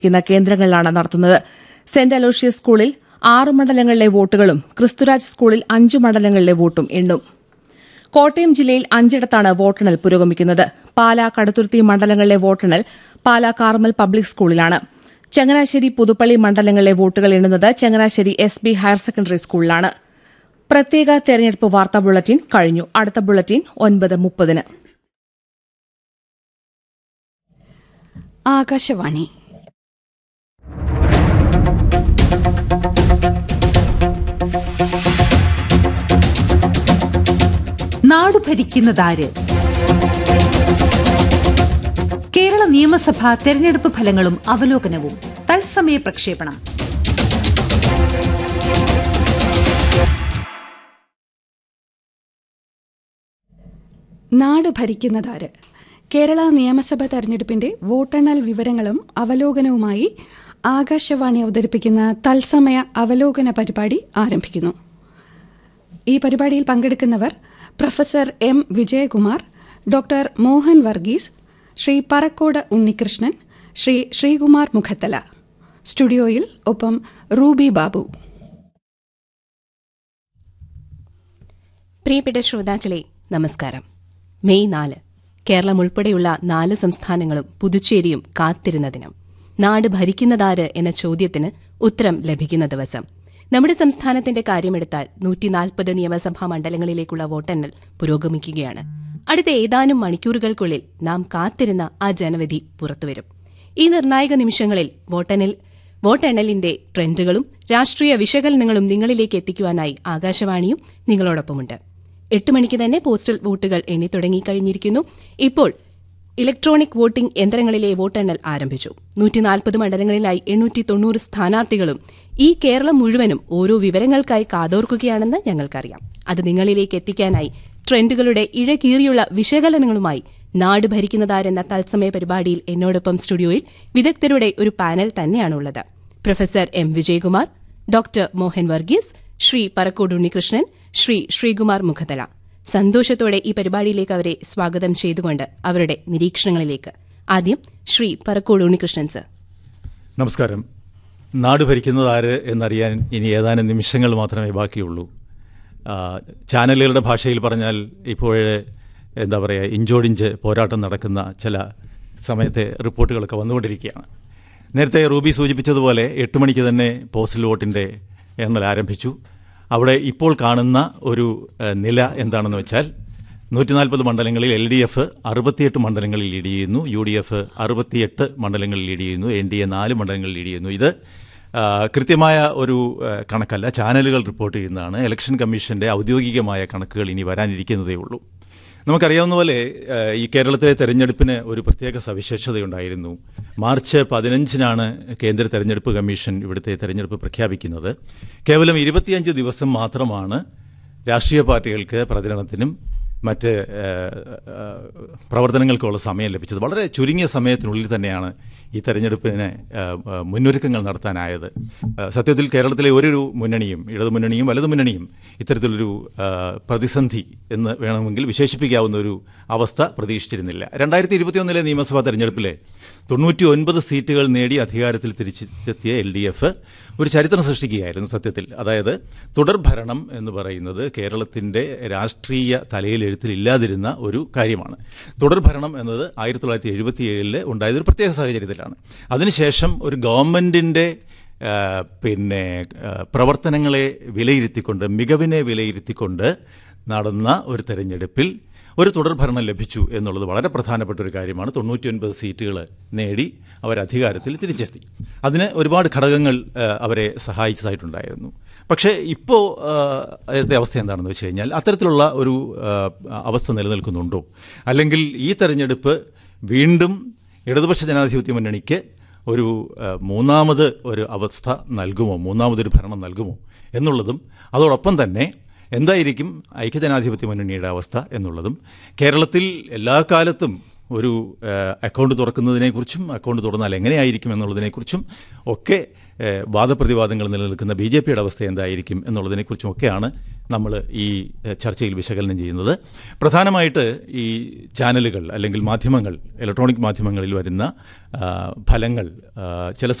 ക്കുന്ന കേന്ദ്രങ്ങളിലാണ് നടത്തുന്നത് സെന്റ് അലോഷ്യസ് സ്കൂളിൽ ആറ് മണ്ഡലങ്ങളിലെ വോട്ടുകളും ക്രിസ്തുരാജ് സ്കൂളിൽ അഞ്ച് മണ്ഡലങ്ങളിലെ വോട്ടും എണ്ണും കോട്ടയം ജില്ലയിൽ അഞ്ചിടത്താണ് വോട്ടെണ്ണൽ പുരോഗമിക്കുന്നത് പാലാ കടുത്തുരുത്തി മണ്ഡലങ്ങളിലെ വോട്ടെണ്ണൽ പാലാ കാർമൽ പബ്ലിക് സ്കൂളിലാണ് ചങ്ങനാശ്ശേരി പുതുപ്പള്ളി മണ്ഡലങ്ങളിലെ വോട്ടുകൾ എണ്ണുന്നത് Changanassery S B higher secondary സ്കൂളിലാണ് പ്രത്യേക തെരഞ്ഞെടുപ്പ് വാർത്താ ബുള്ളറ്റിൻ കഴിഞ്ഞു അടുത്ത ബുള്ളറ്റിൻ ഒൻപത് മുപ്പതിന് ആകാശവാണി നാടു ഭരിക്കുന്നതാര് കേരള നിയമസഭാ തെരഞ്ഞെടുപ്പ് ഫലങ്ങളും അവലോകനവും തത്സമയ പ്രക്ഷേപണം നാട് ഭരിക്കുന്നതാര് കേരള നിയമസഭ തെരഞ്ഞെടുപ്പിന്റെ വോട്ടെണ്ണൽ വിവരങ്ങളും അവലോകനവുമായി ആകാശവാണി അവതരിപ്പിക്കുന്ന തത്സമയ അവലോകന പരിപാടി ആരംഭിക്കുന്നു ഈ പരിപാടിയിൽ പങ്കെടുക്കുന്നവർ professor M Vijayakumar doctor Mohan Varghese Shri Parakode Unnikrishnan Shri Sreekumar Mukhathala സ്റ്റുഡിയോയിൽ ഒപ്പം റൂബി ബാബു പ്രിയപ്പെട്ട ശ്രോതാക്കളെ നമസ്കാരം മെയ് നാല് കേരളം ഉൾപ്പെടെയുള്ള നാല് സംസ്ഥാനങ്ങളും പുതുച്ചേരിയും കാത്തിരുന്ന ദിനം നാട് ഭരിക്കുന്നതാര് എന്ന ചോദ്യത്തിന് ഉത്തരം ലഭിക്കുന്ന ദിവസം നമ്മുടെ സംസ്ഥാനത്തിന്റെ കാര്യമെടുത്താൽ നൂറ്റിനാൽപ്പത് നിയമസഭാ മണ്ഡലങ്ങളിലേക്കുള്ള വോട്ടെണ്ണൽ പുരോഗമിക്കുകയാണ് അടുത്ത ഏതാനും മണിക്കൂറുകൾക്കുള്ളിൽ നാം കാത്തിരുന്ന ആ ജനവിധി പുറത്തുവരും ഈ നിർണായക നിമിഷങ്ങളിൽ വോട്ടെണ്ണൽ വോട്ടെണ്ണലിന്റെ ട്രെൻഡുകളും രാഷ്ട്രീയ വിശകലനങ്ങളും നിങ്ങളിലേക്ക് എത്തിക്കുവാനായി ആകാശവാണിയും നിങ്ങളോടൊപ്പമുണ്ട് എട്ട് മണിക്ക് തന്നെ പോസ്റ്റൽ വോട്ടുകൾ എണ്ണി തുടങ്ങിക്കഴിഞ്ഞിരിക്കുന്നു ഇപ്പോൾ ഇലക്ട്രോണിക് വോട്ടിംഗ് യന്ത്രങ്ങളിലെ വോട്ടെണ്ണൽ ആരംഭിച്ചു നൂറ്റിനാൽപ്പത് മണ്ഡലങ്ങളിലായി എണ്ണൂറ്റി തൊണ്ണൂറ് സ്ഥാനാർത്ഥികളും ഈ കേരളം മുഴുവനും ഓരോ വിവരങ്ങൾക്കായി കാതോർക്കുകയാണെന്ന് ഞങ്ങൾക്കറിയാം അത് നിങ്ങളിലേക്ക് എത്തിക്കാനായി ട്രെൻഡുകളുടെ ഇഴകീറിയുള്ള വിശകലനങ്ങളുമായി നാട് ഭരിക്കുന്നതാരെന്ന തത്സമയ പരിപാടിയിൽ എന്നോടൊപ്പം സ്റ്റുഡിയോയിൽ വിദഗ്ധരുടെ ഒരു പാനൽ തന്നെയാണുള്ളത് professor M Vijayakumar doctor Mohan Varghese Shri Parakode Unnikrishnan Shri Sreekumar Mukhathala സന്തോഷത്തോടെ ഈ പരിപാടിയിലേക്ക് അവരെ സ്വാഗതം ചെയ്തുകൊണ്ട് അവരുടെ നിരീക്ഷണങ്ങളിലേക്ക് ആദ്യം ശ്രീ പറക്കോട് ഉണ്ണികൃഷ്ണൻ സർ നമസ്കാരം നാട് ഭരിക്കുന്നത് ആര് എന്നറിയാൻ ഇനി ഏതാനും നിമിഷങ്ങൾ മാത്രമേ ബാക്കിയുള്ളൂ ആ, ചാനലുകളുടെ ഭാഷയിൽ പറഞ്ഞാൽ ഇപ്പോഴേ എന്താ പറയുക ഇഞ്ചോടിഞ്ച് പോരാട്ടം നടക്കുന്ന ചില സമയത്തെ റിപ്പോർട്ടുകളൊക്കെ വന്നുകൊണ്ടിരിക്കുകയാണ് നേരത്തെ റൂബി സൂചിപ്പിച്ചതുപോലെ എട്ട് മണിക്ക് തന്നെ പോസ്റ്റൽ വോട്ടിൻ്റെ എണ്ണൽ ആരംഭിച്ചു അവിടെ ഇപ്പോൾ കാണുന്ന ഒരു ഏഹ്, നില എന്താണെന്ന് വെച്ചാൽ നൂറ്റി നാൽപ്പത് മണ്ഡലങ്ങളിൽ എൽ ഡി എഫ് അറുപത്തിയെട്ട് മണ്ഡലങ്ങളിൽ ലീഡ് ചെയ്യുന്നു യു ഡി എഫ് അറുപത്തിയെട്ട് മണ്ഡലങ്ങളിൽ ലീഡ് ചെയ്യുന്നു എൻ ഡി എ നാല് മണ്ഡലങ്ങളിൽ ലീഡ് ചെയ്യുന്നു ഇത് ആ, കൃത്യമായ ഒരു ആ, കണക്കല്ല ചാനലുകൾ റിപ്പോർട്ട് ചെയ്യുന്നതാണ് ഇലക്ഷൻ കമ്മീഷന്റെ ഔദ്യോഗികമായ കണക്കുകൾ ഇനി വരാനിരിക്കുന്നതേ ഉള്ളൂ നമുക്കറിയാവുന്ന പോലെ ആ, ഈ കേരളത്തിലെ തെരഞ്ഞെടുപ്പിന് ഒരു പ്രത്യേക സവിശേഷതയുണ്ടായിരുന്നു മാർച്ച് പതിനഞ്ചിനാണ് കേന്ദ്ര തെരഞ്ഞെടുപ്പ് കമ്മീഷൻ ഇവിടുത്തെ തെരഞ്ഞെടുപ്പ് പ്രഖ്യാപിക്കുന്നത് കേവലം ഇരുപത്തിയഞ്ച് ദിവസം മാത്രമാണ് രാഷ്ട്രീയ പാർട്ടികൾക്ക് പ്രചരണത്തിനും മറ്റ് ആ, ആ, പ്രവർത്തനങ്ങൾക്കുള്ള സമയം ലഭിച്ചത് വളരെ ചുരുങ്ങിയ സമയത്തിനുള്ളിൽ തന്നെയാണ് ഈ തെരഞ്ഞെടുപ്പിന് ആ, ആ, മുന്നൊരുക്കങ്ങൾ നടത്താനായത് ആ, സത്യത്തിൽ കേരളത്തിലെ ഒരു മുന്നണിയും ഇടതു മുന്നണിയും വലതു മുന്നണിയും ഇത്തരത്തിലൊരു ആ, പ്രതിസന്ധി എന്ന് വേണമെങ്കിൽ വിശേഷിപ്പിക്കാവുന്ന ഒരു അവസ്ഥ പ്രതീക്ഷിച്ചിരുന്നില്ല രണ്ടായിരത്തി ഇരുപത്തിയൊന്നിലെ നിയമസഭാ തെരഞ്ഞെടുപ്പിലെ തൊണ്ണൂറ്റി ഒൻപത് സീറ്റുകൾ നേടി അധികാരത്തിൽ തിരിച്ചെത്തിയ എൽ ഡി എഫ് ഒരു ചരിത്രം സൃഷ്ടിക്കുകയായിരുന്നു സത്യത്തിൽ അതായത് തുടർഭരണം എന്ന് പറയുന്നത് കേരളത്തിൻ്റെ രാഷ്ട്രീയ തലയിലെഴുത്തിൽ ഇല്ലാതിരുന്ന ഒരു കാര്യമാണ് തുടർഭരണം എന്നത് ആയിരത്തി തൊള്ളായിരത്തി എഴുപത്തി ഏഴിൽ ഉണ്ടായത് ഒരു പ്രത്യേക സാഹചര്യത്തിലാണ് അതിനുശേഷം ഒരു ഗവൺമെൻറ്റിൻ്റെ ആ, പിന്നെ ആ, പ്രവർത്തനങ്ങളെ വിലയിരുത്തിക്കൊണ്ട് മികവിനെ വിലയിരുത്തിക്കൊണ്ട് നടന്ന ഒരു തെരഞ്ഞെടുപ്പിൽ ഒരു തുടർഭരണം ലഭിച്ചു എന്നുള്ളത് വളരെ പ്രധാനപ്പെട്ട ഒരു കാര്യമാണ് തൊണ്ണൂറ്റിയൊൻപത് സീറ്റുകൾ നേടി അവർ അധികാരത്തിൽ തിരിച്ചെത്തി അതിന് ഒരുപാട് ഘടകങ്ങൾ ആ, അവരെ സഹായിച്ചതായിട്ടുണ്ടായിരുന്നു പക്ഷേ ഇപ്പോൾ അതിൻ്റെ അവസ്ഥ എന്താണെന്ന് വെച്ച് കഴിഞ്ഞാൽ അത്തരത്തിലുള്ള ഒരു ആ, അവസ്ഥ നിലനിൽക്കുന്നുണ്ടോ അല്ലെങ്കിൽ ഈ തെരഞ്ഞെടുപ്പ് വീണ്ടും ഇടതുപക്ഷ ജനാധിപത്യ മുന്നണിക്ക് ഒരു ആ, മൂന്നാമത് ഒരു അവസ്ഥ നൽകുമോ മൂന്നാമതൊരു ഭരണം നൽകുമോ എന്നുള്ളതും അതോടൊപ്പം തന്നെ എന്തായിരിക്കും ഐക്യജനാധിപത്യ മുന്നണിയുടെ അവസ്ഥ എന്നുള്ളതും കേരളത്തിൽ എല്ലാ കാലത്തും ഒരു ആ, അക്കൗണ്ട് തുറക്കുന്നതിനെക്കുറിച്ചും അക്കൗണ്ട് തുറന്നാൽ എങ്ങനെയായിരിക്കും എന്നുള്ളതിനെക്കുറിച്ചും ഒക്കെ ഏ, വാദപ്രതിവാദങ്ങൾ നിലനിൽക്കുന്ന ബി ജെ പിയുടെ അവസ്ഥ എന്തായിരിക്കും എന്നുള്ളതിനെക്കുറിച്ചും ഒക്കെയാണ് നമ്മൾ ഈ എഹ്, ചർച്ചയിൽ വിശകലനം ചെയ്യുന്നത് പ്രധാനമായിട്ട് ഈ ചാനലുകൾ അല്ലെങ്കിൽ മാധ്യമങ്ങൾ ഇലക്ട്രോണിക് മാധ്യമങ്ങളിൽ വരുന്ന ആ, ഫലങ്ങൾ ആ, ചില